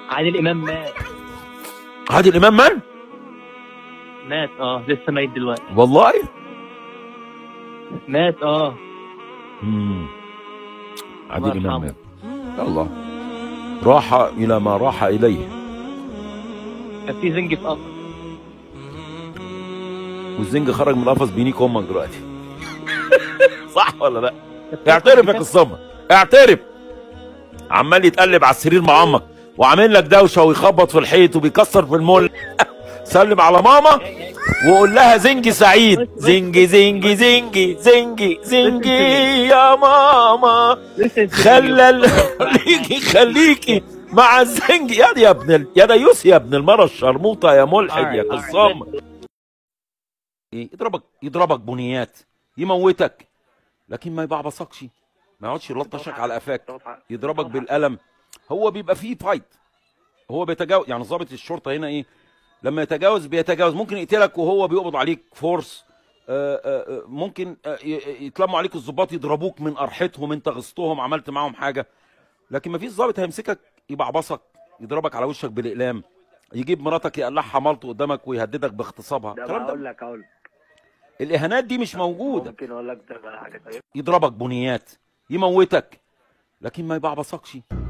عادل امام مات عادل امام من مات اه لسه ميت دلوقتي والله مات اه امم عادل الله امام يرحمه. مات الله راح الى ما راح اليه كان في زنج في قفص والزنج خرج من القفص بينيك امك دلوقتي صح ولا لا اعترف يا قصامه اعترف عمال يتقلب على السرير مع امك وعامل لك دوشه ويخبط في الحيط وبيكسر في المول سلم على ماما وقول لها زنجي سعيد زنجي زنجي زنجي زنجي زنجي يا ماما لسه خلى ال- خليكي خليكي مع الزنج يا يا ابن ال... يا ديوس يا ابن المرة الشرموطة يا ملحد يا قصام إيه، يضربك يضربك بنيات يموتك لكن ما يبعبصكش ما يقعدش يلطشك على قفاك يضربك بالقلم هو بيبقى فيه فايت هو بيتجاوز يعني ضابط الشرطه هنا ايه لما يتجاوز بيتجاوز ممكن يقتلك وهو بيقبض عليك فورس آه، آه، آه، ممكن آه، ي- يتلموا عليك الضباط يضربوك من قرحتهم انت غصتهم عملت معاهم حاجه لكن ما فيش ضابط هيمسكك يبعبصك يضربك على وشك بالاقلام يجيب مراتك يقلعها مالته قدامك ويهددك باغتصابها ده الكلام بقول ده لك اقول لك الاهانات دي مش موجوده ممكن اقول لك ده بقى حاجه طيبه يضربك بنيات يموتك لكن ما يبعبصكش